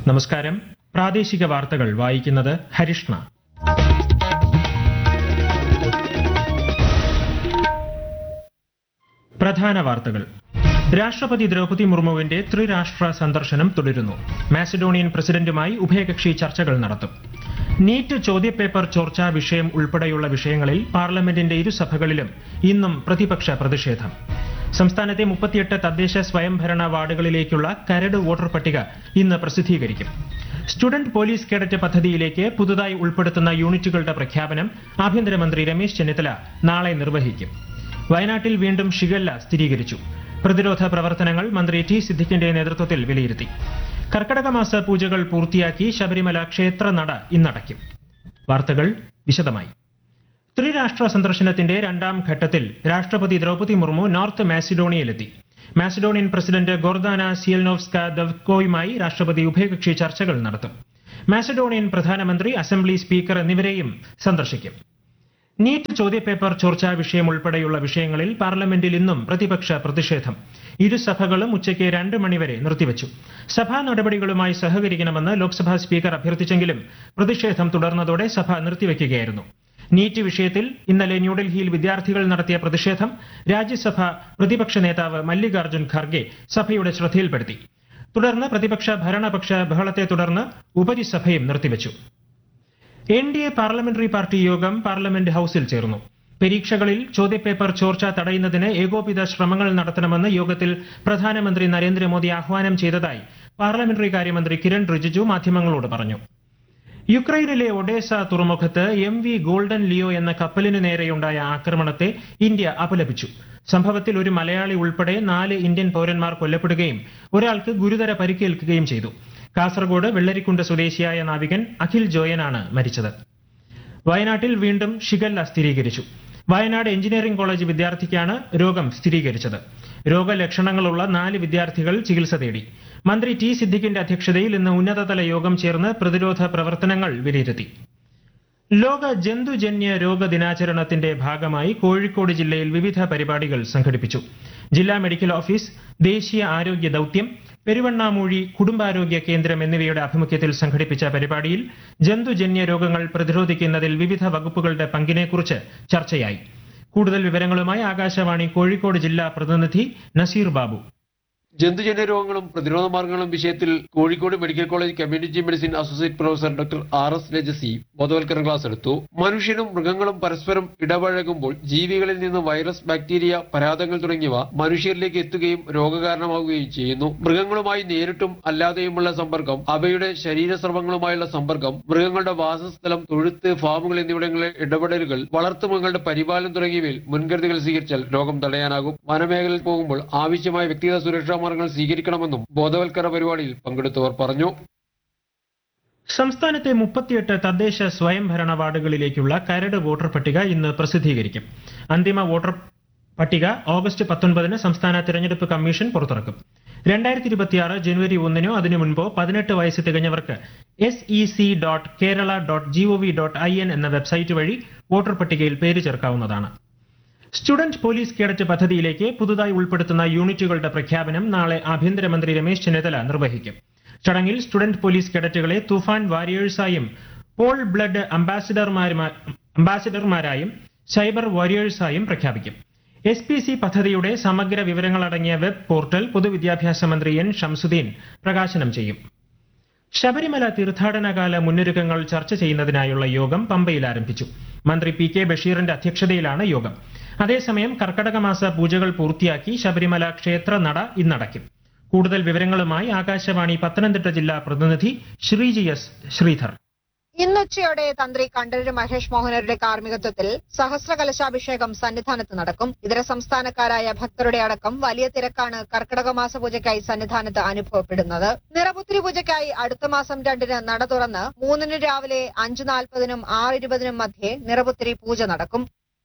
നമസ്കാരം പ്രാദേശിക വാർത്തകൾ വായിക്കുന്നത് ഹരിഷ്ണ പ്രധാന വാർത്തകൾ രാഷ്ട്രപതി ദ്രൗപദി മുർമുവിന്റെ ത്രിരാഷ്ട്ര സന്ദർശനം തുടരുന്നു മാസിഡോണിയൻ പ്രസിഡന്റുമായി ഉഭയകക്ഷി ചർച്ചകൾ നടത്തും നീറ്റ് ചോദ്യപേപ്പർ ചോർച്ചാ വിഷയം ഉൾപ്പെടെയുള്ള വിഷയങ്ങളിൽ പാർലമെന്റിന്റെ ഇരുസഭകളിലും ഇന്നും പ്രതിപക്ഷ പ്രതിഷേധം സംസ്ഥാനത്തെ മുപ്പത്തിയെട്ട് തദ്ദേശ സ്വയംഭരണ വാർഡുകളിലേക്കുള്ള കരട് വോട്ടർ പട്ടിക ഇന്ന് പ്രസിദ്ധീകരിക്കും സ്റ്റുഡന്റ് പോലീസ് കേഡറ്റ് പദ്ധതിയിലേക്ക് പുതുതായി ഉൾപ്പെടുത്തുന്ന യൂണിറ്റുകളുടെ പ്രഖ്യാപനം ആഭ്യന്തരമന്ത്രി രമേശ് ചെന്നിത്തല നാളെ നിർവഹിക്കും വയനാട്ടിൽ വീണ്ടും ഷിഗല്ല സ്ഥിരീകരിച്ചു പ്രതിരോധ പ്രവർത്തനങ്ങൾ മന്ത്രി ടി സിദ്ദിഖിന്റെ നേതൃത്വത്തിൽ വിലയിരുത്തി കർക്കടക മാസ പൂജകൾ പൂർത്തിയാക്കി ശബരിമല ക്ഷേത്ര നട ഇന്നടയ്ക്കും വാർത്തകൾ വിശദമായി ത്രിരാഷ്ട്ര സന്ദർശനത്തിന്റെ രണ്ടാം ഘട്ടത്തിൽ രാഷ്ട്രപതി ദ്രൗപദി മുർമു നോർത്ത് മാസിഡോണിയയിലെത്തി മാസിഡോണിയൻ പ്രസിഡന്റ് ഗോർദാന സിയൽനോവ്സ്ക ദവ്കോയുമായി രാഷ്ട്രപതി ഉഭയകക്ഷി ചർച്ചകൾ നടത്തും മാസിഡോണിയൻ പ്രധാനമന്ത്രി അസംബ്ലി സ്പീക്കർ എന്നിവരെയും സന്ദർശിക്കും നീറ്റ് ചോദ്യപേപ്പർ ചോർച്ചാ വിഷയം ഉൾപ്പെടെയുള്ള വിഷയങ്ങളിൽ പാർലമെന്റിൽ ഇന്നും പ്രതിപക്ഷ പ്രതിഷേധം ഇരുസഭകളും ഉച്ചയ്ക്ക് രണ്ട് മണിവരെ നിർത്തിവച്ചു സഭാ നടപടികളുമായി സഹകരിക്കണമെന്ന് ലോക്സഭാ സ്പീക്കർ അഭ്യർത്ഥിച്ചെങ്കിലും പ്രതിഷേധം തുടർന്നതോടെ സഭ നിർത്തിവെക്കുകയായിരുന്നു നീറ്റ് വിഷയത്തിൽ ഇന്നലെ ന്യൂഡൽഹിയിൽ വിദ്യാർത്ഥികൾ നടത്തിയ പ്രതിഷേധം രാജ്യസഭ പ്രതിപക്ഷ നേതാവ് മല്ലികാർജ്ജുൻ ഖർഗെ സഭയുടെ ശ്രദ്ധയിൽപ്പെടുത്തി തുടർന്ന് പ്രതിപക്ഷ ഭരണപക്ഷ ബഹളത്തെ തുടർന്ന് ഉപരിസഭയും നിർത്തിവച്ചു N D A parliamentary party യോഗം പാർലമെന്റ് ഹൌസിൽ ചേർന്നു പരീക്ഷകളിൽ ചോദ്യപേപ്പർ ചോർച്ച തടയുന്നതിന് ഏകോപിത ശ്രമങ്ങൾ നടത്തണമെന്ന് യോഗത്തിൽ പ്രധാനമന്ത്രി നരേന്ദ്രമോദി ആഹ്വാനം ചെയ്തതായി പാർലമെന്ററി കാര്യമന്ത്രി കിരൺ റിജിജു മാധ്യമങ്ങളോട് പറഞ്ഞു യുക്രൈനിലെ ഒഡേസ തുറമുഖത്ത് എം വി ഗോൾഡൻ ലിയോ എന്ന കപ്പലിനു നേരെയുണ്ടായ ആക്രമണത്തെ ഇന്ത്യ അപലപിച്ചു സംഭവത്തിൽ ഒരു മലയാളി ഉൾപ്പെടെ നാല് ഇന്ത്യൻ പൌരന്മാർ കൊല്ലപ്പെടുകയും ഒരാൾക്ക് ഗുരുതര പരിക്കേൽക്കുകയും ചെയ്തു കാസർഗോഡ് വെള്ളരിക്കുണ്ട് സ്വദേശിയായ നാവികൻ അഖിൽ ജോയനാണ് മരിച്ചത് വയനാട്ടിൽ വീണ്ടും ഷിഗല്ല സ്ഥിരീകരിച്ചു വയനാട് എഞ്ചിനീയറിംഗ് കോളേജ് വിദ്യാർത്ഥിക്കാണ് രോഗം സ്ഥിരീകരിച്ചത് രോഗലക്ഷണങ്ങളുള്ള നാല് വിദ്യാർത്ഥികൾ ചികിത്സ തേടി മന്ത്രി ടി സിദ്ദിഖിന്റെ അധ്യക്ഷതയിൽ ഇന്ന് ഉന്നതതല യോഗം ചേർന്ന് പ്രതിരോധ പ്രവർത്തനങ്ങൾ വിലയിരുത്തി ലോക ജന്തുജന്യ രോഗ ദിനാചരണത്തിന്റെ ഭാഗമായി കോഴിക്കോട് ജില്ലയിൽ വിവിധ പരിപാടികൾ സംഘടിപ്പിച്ചു ജില്ലാ മെഡിക്കൽ ഓഫീസ് ദേശീയ ആരോഗ്യ ദൌത്യം പെരുവണ്ണാമൂഴി കുടുംബാരോഗ്യ കേന്ദ്രം എന്നിവയുടെ ആഭിമുഖ്യത്തിൽ സംഘടിപ്പിച്ച പരിപാടിയിൽ ജന്തുജന്യ രോഗങ്ങൾ പ്രതിരോധിക്കുന്നതിൽ വിവിധ വകുപ്പുകളുടെ പങ്കിനെക്കുറിച്ച് ചർച്ചയായി കൂടുതൽ വിവരങ്ങളുമായി ആകാശവാണി കോഴിക്കോട് ജില്ലാ പ്രതിനിധി നസീർ ബാബു ജന്തുജന്യ രോഗങ്ങളും പ്രതിരോധ മാർഗങ്ങളും വിഷയത്തിൽ Kozhikode medical college community medicine associate professor doctor R S Rajasi ബോധവൽക്കരണ ക്ലാസ് എടുത്തു മനുഷ്യനും മൃഗങ്ങളും പരസ്പരം ഇടപഴകുമ്പോൾ ജീവികളിൽ നിന്ന് വൈറസ് ബാക്ടീരിയ പരാതങ്ങൾ തുടങ്ങിയവ മനുഷ്യരിലേക്ക് എത്തുകയും രോഗകാരണമാവുകയും ചെയ്യുന്നു മൃഗങ്ങളുമായി നേരിട്ടും അല്ലാതെയുമുള്ള സമ്പർക്കം അവയുടെ ശരീരസ്രവങ്ങളുമായുള്ള സമ്പർക്കം മൃഗങ്ങളുടെ വാസസ്ഥലം തൊഴുത്ത് ഫാമുകൾ എന്നിവിടങ്ങളിലെ ഇടപെടലുകൾ വളർത്തുമൃഗങ്ങളുടെ പരിപാലനം തുടങ്ങിയവയിൽ മുൻകരുതലുകൾ സ്വീകരിച്ചാൽ രോഗം തടയാനാകും വനമേഖലയിൽ പോകുമ്പോൾ ആവശ്യമായ വ്യക്തിഗത സുരക്ഷാ മാർഗങ്ങൾ സ്വീകരിക്കണമെന്നും ബോധവൽക്കരണ പരിപാടിയിൽ പങ്കെടുത്തവർ പറഞ്ഞു സംസ്ഥാനത്തെ മുപ്പത്തിയെട്ട് തദ്ദേശ സ്വയംഭരണ വാർഡുകളിലേക്കുള്ള കരട് വോട്ടർ പട്ടിക ഇന്ന് പ്രസിദ്ധീകരിക്കും അന്തിമ വോട്ടർ പട്ടിക ഓഗസ്റ്റ് പത്തൊൻപതിന് സംസ്ഥാന തിരഞ്ഞെടുപ്പ് കമ്മീഷൻ പുറത്തിറക്കും രണ്ടായിരത്തി ഇരുപത്തിയാറ് ജനുവരി ഒന്നിനോ അതിനു മുൻപോ പതിനെട്ട് വയസ്സ് തികഞ്ഞവർക്ക് S E C dot Kerala dot G O V dot I N എന്ന വെബ്സൈറ്റ് വഴി വോട്ടർ പട്ടികയിൽ പേര് ചേർക്കാവുന്നതാണ് സ്റ്റുഡന്റ് പോലീസ് കേഡറ്റ് പദ്ധതിയിലേക്ക് പുതുതായി ഉൾപ്പെടുത്തുന്ന യൂണിറ്റുകളുടെ പ്രഖ്യാപനം നാളെ ആഭ്യന്തരമന്ത്രി രമേശ് ചെന്നിത്തല നിർവഹിക്കും ചടങ്ങിൽ സ്റ്റുഡന്റ് പോലീസ് കേഡറ്റുകളെ തുഫാൻ വാരിയേഴ്സായും പോൾ ബ്ലഡ് അംബാസിഡർമാരുമാ- അംബാസിഡർമാരായും സൈബർ വാരിയേഴ്സായും പ്രഖ്യാപിക്കും എസ് പി സി പദ്ധതിയുടെ സമഗ്ര വിവരങ്ങളടങ്ങിയ വെബ് പോർട്ടൽ പൊതുവിദ്യാഭ്യാസ മന്ത്രി എൻ ഷംസുദ്ദീൻ പ്രകാശനം ചെയ്യും ശബരിമല തീർത്ഥാടനകാല മുന്നൊരുക്കങ്ങൾ ചർച്ച ചെയ്യുന്നതിനായുള്ള യോഗം പമ്പയിൽ ആരംഭിച്ചു മന്ത്രി പി കെ ബഷീറിന്റെ അധ്യക്ഷതയിലാണ് യോഗം അതേസമയം കർക്കടക മാസ പൂജകൾ പൂർത്തിയാക്കി ശബരിമല ക്ഷേത്ര നട ഇന്നടയ്ക്കും കൂടുതൽ വിവരങ്ങളുമായി ആകാശവാണി പത്തനംതിട്ട ജില്ലാ പ്രതിനിധി ശ്രീജി എസ് ശ്രീധർ ഇന്നുച്ചയോടെ തന്ത്രി കണ്ഠരര് മഹേഷ് മോഹനരുടെ കാർമ്മികത്വത്തിൽ സഹസ്ര കലശാഭിഷേകം സന്നിധാനത്ത് നടക്കും ഇതര സംസ്ഥാനക്കാരായ ഭക്തരുടെ അടക്കം വലിയ തിരക്കാണ് കർക്കിടക മാസ പൂജയ്ക്കായി സന്നിധാനത്ത് അനുഭവപ്പെടുന്നത് നിറപുത്രി പൂജയ്ക്കായി അടുത്ത മാസം രണ്ടിന് നട തുറന്ന് മൂന്നിന് രാവിലെ അഞ്ചു നാൽപ്പതിനും ആറ് ഇരുപതിനും മധ്യേ നിറപുത്രി പൂജ നടക്കും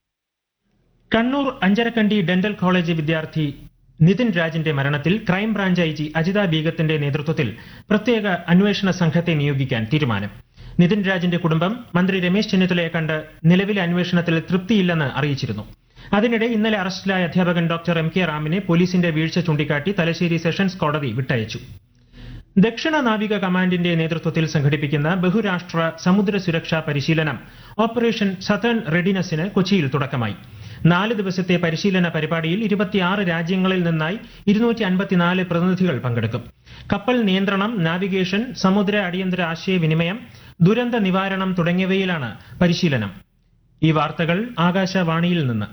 കണ്ണൂർ അഞ്ചരക്കണ്ടി ഡെന്റൽ കോളേജ് വിദ്യാർത്ഥി നിതിൻ രാജിന്റെ മരണത്തിൽ ക്രൈംബ്രാഞ്ച് ഐ ജി അജിത ബീഗത്തിന്റെ നേതൃത്വത്തിൽ പ്രത്യേക അന്വേഷണ സംഘത്തെ നിയോഗിക്കാൻ തീരുമാനം നിതിൻ രാജിന്റെ കുടുംബം മന്ത്രി രമേശ് ചെന്നിത്തലയെ കണ്ട് നിലവിലെ അന്വേഷണത്തിൽ തൃപ്തിയില്ലെന്ന് അറിയിച്ചിരുന്നു അതിനിടെ ഇന്നലെ അറസ്റ്റിലായ അധ്യാപകൻ ഡോക്ടർ എം കെ റാമിനെ പോലീസിന്റെ വീഴ്ച ചൂണ്ടിക്കാട്ടി തലശ്ശേരി സെഷൻസ് കോടതി വിട്ടയച്ചു ദക്ഷിണ നാവിക കമാൻഡിന്റെ നേതൃത്വത്തിൽ സംഘടിപ്പിക്കുന്ന ബഹുരാഷ്ട്ര സമുദ്ര സുരക്ഷാ പരിശീലനം ഓപ്പറേഷൻ സതേൺ റെഡിനസിന് കൊച്ചിയിൽ തുടക്കമായി നാല് ദിവസത്തെ പരിശീലന പരിപാടിയിൽ ഇരുപത്തിയാറ് രാജ്യങ്ങളിൽ നിന്നായി ഇരുന്നൂറ്റി അൻപത്തിനാല് പ്രതിനിധികൾ പങ്കെടുക്കും കപ്പൽ നിയന്ത്രണം നാവിഗേഷൻ സമുദ്ര അടിയന്തര ആശയവിനിമയം ദുരന്ത നിവാരണം തുടങ്ങിയവയിലാണ് പരിശീലനം ഈ വാർത്തകൾ ആകാശവാണിയിൽ നിന്ന്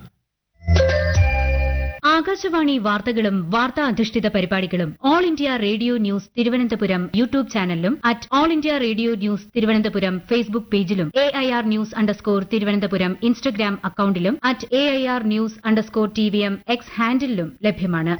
ആകാശവാണി വാർത്തകളും വാർത്താ അധിഷ്ഠിത പരിപാടികളും All India Radio news Thiruvananthapuram YouTube ചാനലിലും at All India Radio news Thiruvananthapuram Facebook പേജിലും A I R news underscore Thiruvananthapuram Instagram അക്കൌണ്ടിലും at A I R news underscore T V M X ഹാൻഡിലും ലഭ്യമാണ്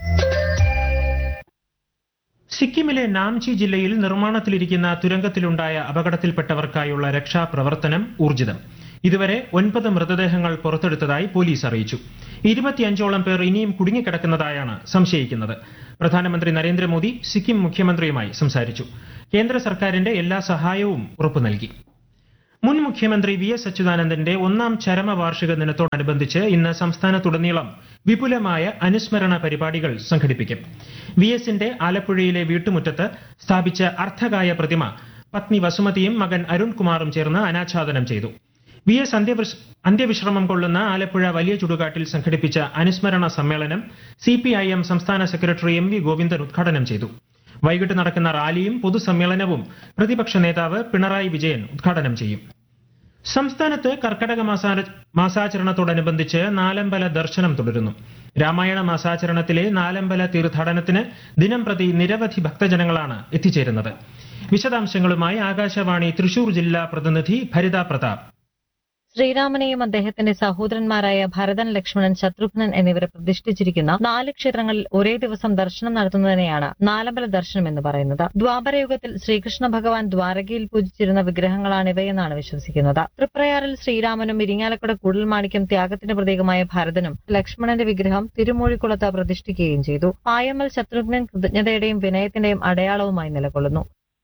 സിക്കിമിലെ നാംചി ജില്ലയിൽ നിർമ്മാണത്തിലിരിക്കുന്ന തുരങ്കത്തിലുണ്ടായ അപകടത്തിൽപ്പെട്ടവർക്കായുള്ള രക്ഷാപ്രവർത്തനം ഊർജിതം ഇതുവരെ ഒൻപത് മൃതദേഹങ്ങൾ പുറത്തെടുത്തതായി പോലീസ് അറിയിച്ചു ഇരുപത്തിയഞ്ചോളം പേർ ഇനിയും കുടുങ്ങിക്കിടക്കുന്നതായാണ് സംശയിക്കുന്നത് പ്രധാനമന്ത്രി നരേന്ദ്രമോദി സിക്കിം മുഖ്യമന്ത്രിയുമായി സംസാരിച്ചു കേന്ദ്ര സർക്കാരിന്റെ എല്ലാ സഹായവും ഉറപ്പു നൽകി മുൻ മുഖ്യമന്ത്രി വി എസ് അച്യുതാനന്ദന്റെ ഒന്നാം ചരമവാർഷിക ദിനത്തോടനുബന്ധിച്ച് ഇന്ന് സംസ്ഥാനത്തുടനീളം വിപുലമായ അനുസ്മരണ പരിപാടികൾ സംഘടിപ്പിക്കും വി എസിന്റെ ആലപ്പുഴയിലെ വീട്ടുമുറ്റത്ത് സ്ഥാപിച്ച അർത്ഥകായ പ്രതിമ പത്നി വസുമതിയും മകൻ അരുൺകുമാറും ചേർന്ന് അനാച്ഛാദനം ചെയ്തു വി എസ് അന്ത്യവിശ് അന്ത്യവിശ്രമം കൊള്ളുന്ന ആലപ്പുഴ വലിയ ചുടുകാട്ടിൽ സംഘടിപ്പിച്ച അനുസ്മരണ സമ്മേളനം സി പി ഐ എം സംസ്ഥാന സെക്രട്ടറി എം വി ഗോവിന്ദൻ ഉദ്ഘാടനം ചെയ്തു വൈകിട്ട് നടക്കുന്ന റാലിയും പൊതുസമ്മേളനവും പ്രതിപക്ഷ നേതാവ് പിണറായി വിജയൻ ഉദ്ഘാടനം ചെയ്യും സംസ്ഥാനത്ത് കർക്കടക മാസാ- മാസാചരണത്തോടനുബന്ധിച്ച് നാലമ്പല ദർശനം തുടരുന്നു രാമായണ മാസാചരണത്തിലെ നാലമ്പല തീർത്ഥാടനത്തിന് ദിനം പ്രതി നിരവധി ഭക്തജനങ്ങളാണ് എത്തിച്ചേരുന്നത് വിശദാംശങ്ങളുമായി ആകാശവാണി തൃശൂർ ജില്ലാ പ്രതിനിധി ഭരിത പ്രതാപ് ശ്രീരാമനെയും അദ്ദേഹത്തിന്റെ സഹോദരന്മാരായ ഭരതൻ ലക്ഷ്മണൻ ശത്രുഘ്നൻ എന്നിവരെ പ്രതിഷ്ഠിച്ചിരിക്കുന്ന നാല് ക്ഷേത്രങ്ങളിൽ ഒരേ ദിവസം ദർശനം നടത്തുന്നതിനെയാണ് നാലമ്പല ദർശനം എന്ന് പറയുന്നത് ദ്വാപരയുഗത്തിൽ ശ്രീകൃഷ്ണ ഭഗവാൻ ദ്വാരകയിൽ പൂജിച്ചിരുന്ന വിഗ്രഹങ്ങളാണിവയെന്നാണ് വിശ്വസിക്കുന്നത് തൃപ്രയാറിൽ ശ്രീരാമനും ഇരിങ്ങാലക്കുട കൂടൽമാണിക്യം ത്യാഗത്തിന്റെ പ്രതീകമായ ഭരതനും ലക്ഷ്മണന്റെ വിഗ്രഹം തിരുമൂഴിക്കുളത്ത് പ്രതിഷ്ഠിക്കുകയും ചെയ്തു പായമ്മൽ ശത്രുഘ്നൻ കൃതജ്ഞതയുടെയും വിനയത്തിന്റെയും അടയാളവുമായി നിലകൊള്ളുന്നു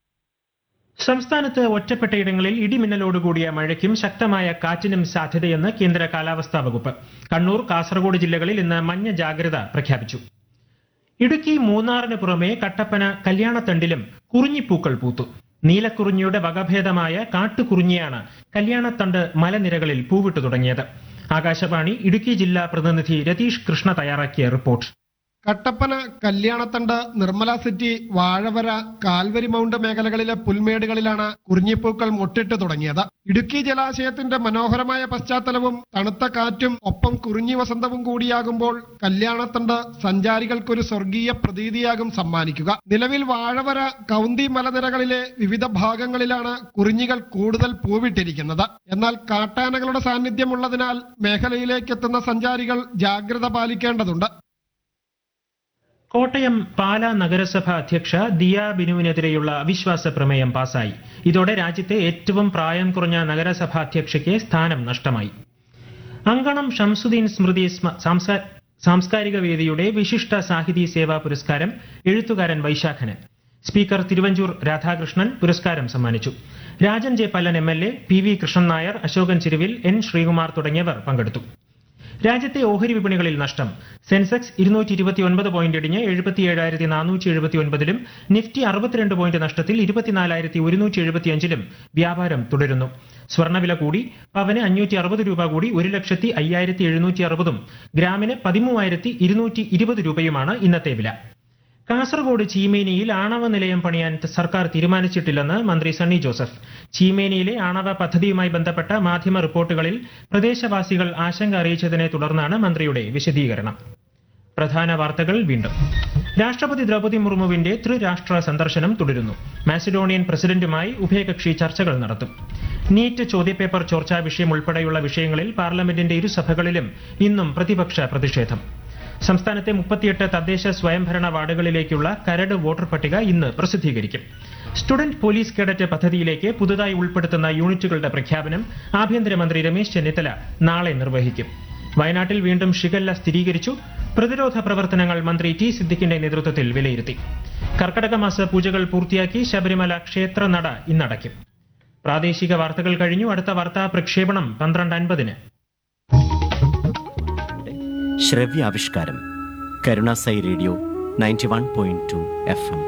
സംസ്ഥാനത്ത് ഒറ്റപ്പെട്ടയിടങ്ങളിൽ ഇടിമിന്നലോടുകൂടിയ മഴയ്ക്കും ശക്തമായ കാറ്റിനും സാധ്യതയെന്ന് കേന്ദ്ര കാലാവസ്ഥാ വകുപ്പ് കണ്ണൂർ കാസർഗോഡ് ജില്ലകളിൽ ഇന്ന് മഞ്ഞ ജാഗ്രത പ്രഖ്യാപിച്ചു ഇടുക്കി മൂന്നാറിന് പുറമെ കട്ടപ്പന കല്യാണത്തണ്ടിലും കുറിഞ്ഞിപ്പൂക്കൾ പൂത്തു നീലക്കുറിഞ്ഞിയുടെ വകഭേദമായ കാട്ടുകുറിഞ്ഞിയാണ് കല്യാണത്തണ്ട് മലനിരകളിൽ പൂവിട്ടു തുടങ്ങിയത് ആകാശവാണി ഇടുക്കി ജില്ലാ പ്രതിനിധി രതീഷ് കൃഷ്ണ തയ്യാറാക്കിയ report Kattappana Kalyanathandu Nirmala city Vazhavara Calvary mount മേഖലകളിലെ പുൽമേടുകളിലാണ് കുറിഞ്ഞിപ്പൂക്കൾ മുട്ടിട്ട് തുടങ്ങിയത് ഇടുക്കി ജലാശയത്തിന്റെ മനോഹരമായ പശ്ചാത്തലവും തണുത്ത കാറ്റും ഒപ്പം കുറിഞ്ഞി വസന്തവും കൂടിയാകുമ്പോൾ കല്യാണത്തണ്ട് സഞ്ചാരികൾക്കൊരു സ്വർഗീയ പ്രതീതിയാകും സമ്മാനിക്കുക നിലവിൽ വാഴവര കൗന്തി മലനിരകളിലെ വിവിധ ഭാഗങ്ങളിലാണ് കുറിഞ്ഞികൾ കൂടുതൽ പൂവിട്ടിരിക്കുന്നത് എന്നാൽ കാട്ടാനകളുടെ സാന്നിധ്യമുള്ളതിനാൽ മേഖലയിലേക്ക് എത്തുന്ന സഞ്ചാരികൾ ജാഗ്രത പാലിക്കേണ്ടതുണ്ട് കോട്ടയം പാലാ നഗരസഭ അധ്യക്ഷ ദിയ ബിനുവിനെതിരെയുള്ള അവിശ്വാസ പ്രമേയം പാസായി ഇതോടെ രാജ്യത്തെ ഏറ്റവും പ്രായം കുറഞ്ഞ നഗരസഭാ അധ്യക്ഷയ്ക്ക് സ്ഥാനം നഷ്ടമായി അങ്കണം ഷംസുദ്ദീൻ സ്മൃതി സ്മ- സാംസ്കാ- സാംസ്കാരിക വേദിയുടെ വിശിഷ്ട സാഹിതി സേവാ പുരസ്കാരം എഴുത്തുകാരൻ വൈശാഖന് സ്പീക്കർ തിരുവഞ്ചൂർ രാധാകൃഷ്ണൻ പുരസ്കാരം സമ്മാനിച്ചു Rajan J Pallan M L A P V Krishnan Nair Ashokan Charuvil N Sreekumar തുടങ്ങിയവർ പങ്കെടുത്തു രാജ്യത്തെ ഓഹരി വിപണികളിൽ നഷ്ടം സെൻസെക്സ് ഇരുന്നൂറ്റി ഇരുപത്തിയൊൻപത് പോയിന്റ് ഇടിഞ്ഞ് എഴുപത്തിയേഴായിരത്തി നാനൂറ്റി എഴുപത്തിയൊൻപതിലും നിഫ്റ്റി അറുപത്തിരണ്ട് പോയിന്റ് നഷ്ടത്തിൽ ഇരുപത്തിനാലായിരത്തി ഒരുന്നൂറ്റി എഴുപത്തിയഞ്ചിലും വ്യാപാരം തുടരുന്നു സ്വർണ്ണവില കൂടി പവന് അഞ്ഞൂറ്റി അറുപത് രൂപ കൂടി ഒരു ലക്ഷത്തി അയ്യായിരത്തി എഴുന്നൂറ്റി അറുപതും ഗ്രാമിന് പതിമൂവായിരത്തി ഇരുന്നൂറ്റി ഇരുപത് രൂപയുമാണ് ഇന്നത്തെ വില കാസർഗോഡ് ചീമേനിയിൽ ആണവ നിലയം പണിയാൻ ത- സർക്കാർ തീരുമാനിച്ചിട്ടില്ലെന്ന് മന്ത്രി സണ്ണി ജോസഫ് ചീമേനിയിലെ ആണവ പദ്ധതിയുമായി ബന്ധപ്പെട്ട മാധ്യമ റിപ്പോർട്ടുകളിൽ പ്രദേശവാസികൾ ആശങ്ക അറിയിച്ചതിനെ തുടർന്നാണ് മന്ത്രിയുടെ വിശദീകരണം പ്രധാന വാർത്തകൾ വീണ്ടും രാഷ്ട്രപതി ദ്രൗപദി മുർമുവിന്റെ ത്രിരാഷ്ട്ര സന്ദർശനം തുടരുന്നു മാസിഡോണിയൻ പ്രസിഡന്റുമായി ഉഭയകക്ഷി ചർച്ചകൾ നടത്തും നീറ്റ് ചോദ്യപേപ്പർ ചോർച്ചാ വിഷയം ഉൾപ്പെടെയുള്ള വിഷയങ്ങളിൽ പാർലമെന്റിന്റെ ഇരുസഭകളിലും ഇന്നും പ്രതിപക്ഷ പ്രതിഷേധം സംസ്ഥാനത്തെ മുപ്പത്തിയെട്ട് തദ്ദേശ സ്വയംഭരണ വാർഡുകളിലേക്കുള്ള കരട് വോട്ടർ പട്ടിക ഇന്ന് പ്രസിദ്ധീകരിക്കും സ്റ്റുഡന്റ് പോലീസ് കേഡറ്റ് പദ്ധതിയിലേക്ക് പുതുതായി ഉൾപ്പെടുത്തുന്ന യൂണിറ്റുകളുടെ പ്രഖ്യാപനം ആഭ്യന്തരമന്ത്രി രമേശ് ചെന്നിത്തല നാളെ നിർവഹിക്കും വയനാട്ടിൽ വീണ്ടും ഷിഗല്ല സ്ഥിരീകരിച്ചു പ്രതിരോധ പ്രവർത്തനങ്ങൾ മന്ത്രി ടി സിദ്ദിഖിന്റെ നേതൃത്വത്തിൽ വിലയിരുത്തി കർക്കടക മാസ പൂജകൾ പൂർത്തിയാക്കി ശബരിമല ക്ഷേത്ര നട ഇന്നടയ്ക്കും പ്രാദേശിക വാർത്തകൾ കഴിഞ്ഞു അടുത്ത വാർത്താ പ്രക്ഷേപണം പന്ത്രണ്ട് അൻപതിന് ശ്രവ്യാവിഷ്കാരം Karunasai radio ninety one point two F M